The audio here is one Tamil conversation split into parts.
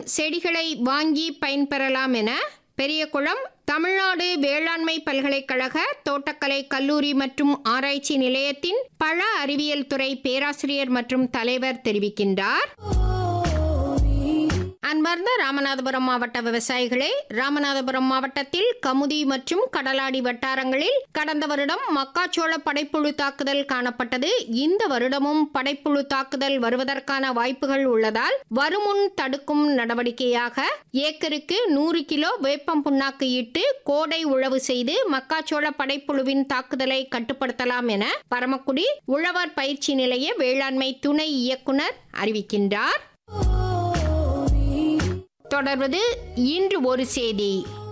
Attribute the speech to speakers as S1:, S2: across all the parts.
S1: செடிகளை வாங்கி பயன்பெறலாம் என பெரியகுளம் தமிழ்நாடு வேளாண்மை பல்கலைக்கழக தோட்டக்கலை கல்லூரி மற்றும் ஆராய்ச்சி நிலையத்தின் பழ அறிவியல் துறை பேராசிரியர் மற்றும் தலைவர் தெரிவிக்கின்றார் அன்பார்ந்த ராமநாதபுரம் மாவட்ட விவசாயிகளே ராமநாதபுரம் மாவட்டத்தில் கமுதி மற்றும் கடலாடி வட்டாரங்களில் கடந்த வருடம் மக்காச்சோள படைப்புழு தாக்குதல் காணப்பட்டது இந்த வருடமும் படைப்புழு தாக்குதல் வருவதற்கான வாய்ப்புகள் உள்ளதால் வருமுன் தடுக்கும் நடவடிக்கையாக ஏக்கருக்கு நூறு கிலோ வேப்பம் புண்ணாக்கு இட்டு கோடை உழவு செய்து மக்காச்சோள படைப்புழுவின் தாக்குதலை கட்டுப்படுத்தலாம் என பரமக்குடி உழவர் பயிற்சி நிலைய வேளாண்மை துணை இயக்குனர் அறிவிக்கின்றார் தொடர்வது இன்று ஒரு செய்தி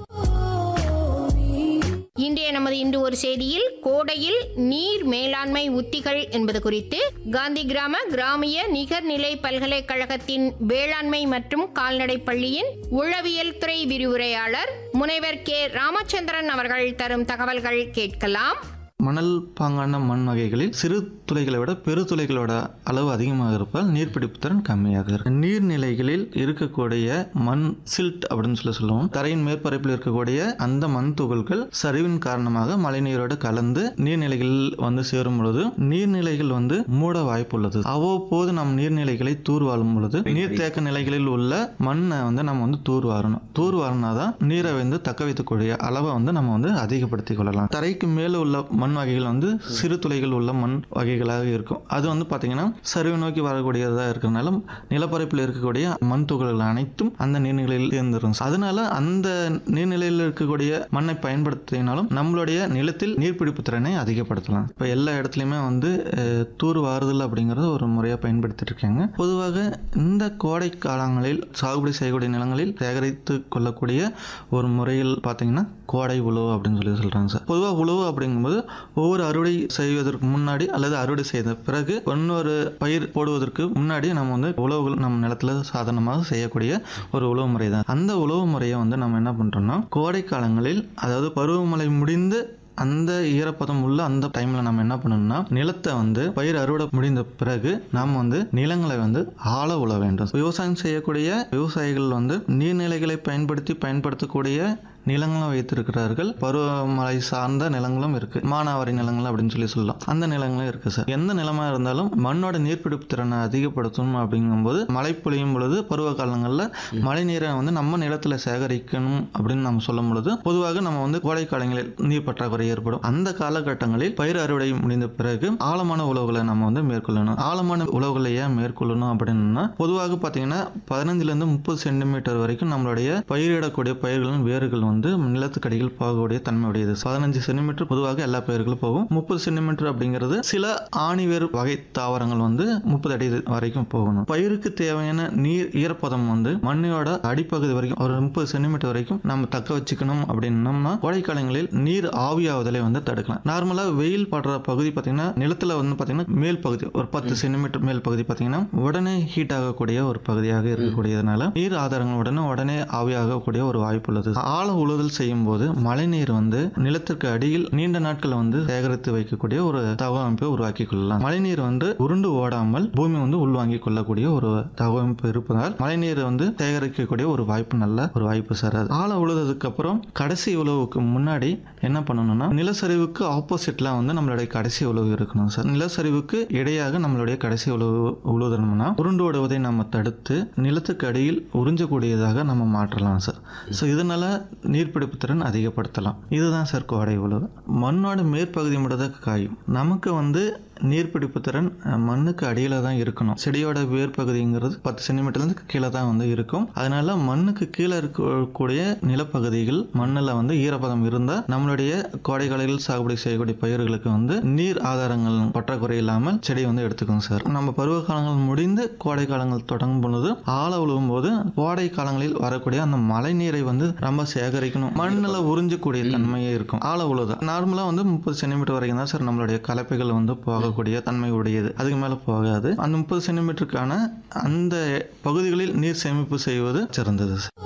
S1: இன்றைய நமது இன்று ஒரு செய்தியில் கோடையில் நீர் மேலாண்மை உத்திகள் என்பது குறித்து காந்தி கிராம கிராமிய நிகர்நிலை பல்கலைக்கழகத்தின் வேளாண்மை மற்றும் கால்நடை பள்ளியின் உளவியல் துறை விரிவுரையாளர் முனைவர் கே ராமச்சந்திரன் அவர்கள் தரும் தகவல்கள் கேட்கலாம்
S2: மணல் பாங்கான மண் வகைகளில் சிறு துளைகளை விட பெரு துளைகளோட அளவு அதிகமாக இருப்பதால் நீர்பிடிப்பு திறன் கம்மியாக இருக்கும் நீர்நிலைகளில் இருக்கக்கூடிய மண் சில்ட் அப்படின்னு சொல்லி சொல்லுவோம் தரையின் மேற்பரப்பில் இருக்கக்கூடிய அந்த மண் துகள்கள் சரிவின் காரணமாக மழைநீரோடு கலந்து நீர்நிலைகளில் வந்து சேரும் பொழுது நீர்நிலைகள் வந்து மூட வாய்ப்பு உள்ளது அவ்வப்போது நம் நீர்நிலைகளை தூர்வாரும் பொழுது நீர்த்தேக்க நிலைகளில் உள்ள மண்ணை வந்து நம்ம வந்து தூர்வாரணும் தூர்வாரினாதான் நீரை வந்து தக்க வைத்துக்கூடிய அளவை வந்து நம்ம வந்து அதிகப்படுத்திக் கொள்ளலாம் தரைக்கு மேலே உள்ள மண் வகைகள் வந்து சிறு துளைகள் உள்ள மண் வகைகளாக இருக்கும் அது வந்து பார்த்தீங்கன்னா சரிவு நோக்கி வரக்கூடியதாக இருக்கிறனால நிலப்பரப்பில் இருக்கக்கூடிய மண் துகள்கள் அனைத்தும் அந்த நீர்நிலையில் சேர்ந்துரும் அதனால அந்த நீர்நிலையில் இருக்கக்கூடிய மண்ணை பயன்படுத்தினாலும் நம்மளுடைய நிலத்தில் நீர்பிடிப்பு திறனை அதிகப்படுத்தலாம் இப்போ எல்லா இடத்துலையுமே வந்து அஹ், தூர் வாருதல் அப்படிங்கிறது ஒரு முறையாக பயன்படுத்திட்டு இருக்காங்க பொதுவாக இந்த கோடை காலங்களில் சாகுபடி செய்யக்கூடிய நிலங்களில் சேகரித்து கொள்ளக்கூடிய ஒரு முறையில் பார்த்தீங்கன்னா கோடை உழவு அப்படின்னு சொல்லி சொல்கிறாங்க சார் பொதுவாக உழவு அப்படிங்கும்போது ஒவ்வொரு அறுவடை செய்வதற்கு முன்னாடி அல்லது அறுவடை செய்த பிறகு இன்னொரு பயிர் போடுவதற்கு முன்னாடி நம்ம வந்து உழவுகள் நம்ம நிலத்துல சாதாரணமாக செய்யக்கூடிய ஒரு உழவு முறை தான் அந்த உழவு முறையை வந்து நம்ம என்ன பண்ணுறோம்னா கோடை காலங்களில் அதாவது பருவமழை முடிந்து அந்த ஈரப்பதம் உள்ள அந்த டைம்ல நம்ம என்ன பண்ணணும்னா நிலத்தை வந்து பயிர் அறுவடை முடிந்த பிறகு நாம் வந்து நிலங்களை வந்து ஆழ உழ வேண்டும் விவசாயம் செய்யக்கூடிய விவசாயிகள் வந்து நீர்நிலைகளை பயன்படுத்தி பயன்படுத்தக்கூடிய நிலங்களும் வைத்திருக்கிறார்கள் பருவமழை சார்ந்த நிலங்களும் இருக்கு மானாவாரி நிலங்கள் அப்படின்னு சொல்லி சொல்லலாம் அந்த நிலங்களும் இருக்கு சார் எந்த நிலமா இருந்தாலும் மண்ணோட நீர்பிடிப்பு திறனை அதிகப்படுத்தணும் அப்படிங்கும்போது மழை பொழியும் பொழுது பருவ காலங்களில் மழை நீரை வந்து நம்ம நிலத்துல சேகரிக்கணும் அப்படின்னு நம்ம சொல்லும் பொழுது பொதுவாக நம்ம வந்து கோடை காலங்களில் நீர் பற்றாக்குறை ஏற்படும் அந்த காலகட்டங்களில் பயிர் அறுவடை முடிந்த பிறகு ஆழமான உழவுகளை நம்ம வந்து மேற்கொள்ளணும் ஆழமான உழவுகளை ஏன் மேற்கொள்ளணும் அப்படின்னா பொதுவாக பார்த்தீங்கன்னா பதினஞ்சுல இருந்து முப்பது சென்டிமீட்டர் வரைக்கும் நம்மளுடைய பயிரிடக்கூடிய பயிர்களின் வேர்கள் வந்து நிலத்துக்கடியில் போகக்கூடிய தன்மை உடையது பதினஞ்சு சென்டிமீட்டர் பொதுவாக எல்லா பயிர்களும் போகும் முப்பது சென்டிமீட்டர் அப்படிங்கிறது சில ஆணிவேர் வகை தாவரங்கள் வந்து முப்பது அடி வரைக்கும் போகணும் பயிருக்கு தேவையான நீர் ஈரப்பதம் வந்து மண்ணோட அடிப்பகுதி வரைக்கும் ஒரு முப்பது சென்டிமீட்டர் வரைக்கும் நம்ம தக்க வச்சுக்கணும் அப்படின்னம்னா கோடைக்காலங்களில் நீர் ஆவியாவதலை வந்து தடுக்கலாம் நார்மலாக வெயில் படுற பகுதி பார்த்தீங்கன்னா நிலத்துல வந்து பார்த்தீங்கன்னா மேல் பகுதி ஒரு பத்து சென்டிமீட்டர் மேல் பகுதி பார்த்தீங்கன்னா உடனே ஹீட் ஆகக்கூடிய ஒரு பகுதியாக இருக்கக்கூடியதுனால நீர் ஆதாரங்கள் உடனே உடனே ஆவியாகக்கூடிய ஒரு வாய்ப்பு உள்ளது ஆழ உழுதல் செய்யும் போது மழைநீர் வந்து நிலத்திற்கு அடியில் நீண்ட நாட்கள் வந்து சேகரித்து வைக்கக்கூடிய ஒரு தகவமைப்பை உருவாக்கி கொள்ளலாம் மழைநீர் வந்து உருண்டு ஓடாமல் பூமி வந்து உள்வாங்கி கொள்ளக்கூடிய ஒரு தகவமைப்பு இருப்பதால் மழைநீர் வந்து சேகரிக்கக்கூடிய ஒரு வாய்ப்பு நல்ல ஒரு வாய்ப்பு சார் அது ஆழ உழுததுக்கு அப்புறம் கடைசி உழவுக்கு முன்னாடி என்ன பண்ணணும்னா நிலச்சரிவுக்கு ஆப்போசிட்ல வந்து நம்மளுடைய கடைசி உழவு இருக்கணும் சார் நிலச்சரிவுக்கு இடையாக நம்மளுடைய கடைசி உழவு உழுதணும்னா உருண்டு ஓடுவதை நம்ம தடுத்து நிலத்துக்கு அடியில் உறிஞ்சக்கூடியதாக நம்ம மாற்றலாம் சார் ஸோ இதனால நீர்பிடிப்பு திறன் அதிகப்படுத்தலாம் இதுதான் சார் கோடை உழவு மண்ணோட மேற்பகுதி மட்டும் தான் காயும் நமக்கு வந்து நீர்பிடிப்பு திறன் அஹ், மண்ணுக்கு அடியில் தான் இருக்கணும் செடியோட வேர் பகுதிங்கிறது பத்து சென்டிமீட்டர்லேருந்து கீழே தான் வந்து இருக்கும் அதனால மண்ணுக்கு கீழே இருக்கக்கூடிய நிலப்பகுதிகள் மண்ணில் வந்து ஈரப்பதம் இருந்தால் நம்மளுடைய கோடை காலையில் சாகுபடி செய்யக்கூடிய பயிர்களுக்கு வந்து நீர் ஆதாரங்கள் பற்றாக்குறை இல்லாமல் செடி வந்து எடுத்துக்கும் சார் நம்ம பருவ காலங்கள் முடிந்து கோடை காலங்கள் தொடங்கும் பொழுது ஆழ உழுவும் போது கோடை காலங்களில் வரக்கூடிய அந்த மழை நீரை வந்து ரொம்ப சேகரிக்கணும் மண்ணில் உறிஞ்சக்கூடிய தன்மையே இருக்கும் ஆழ உழுது நார்மலாக வந்து முப்பது சென்டிமீட்டர் வரைக்கும் தான் சார் நம்மளுடைய கலப்பைகள் வந்து போகக்கூடிய தன்மை உடையது அதுக்கு மேலே போகாது அந்த முப்பது சென்டிமீட்டருக்கான அந்த பகுதிகளில் நீர் சேமிப்பு செய்வது சிறந்தது சார்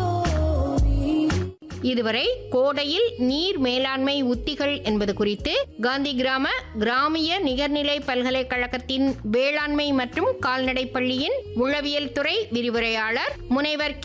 S1: இதுவரை கோடையில் நீர் மேலாண்மை உத்திகள் என்பது குறித்து காந்தி கிராம கிராமிய நிகர்நிலை பல்கலைக்கழகத்தின் வேளாண்மை மற்றும் கால்நடை பள்ளியின் உளவியல் துறை விரிவுரையாளர் முனைவர்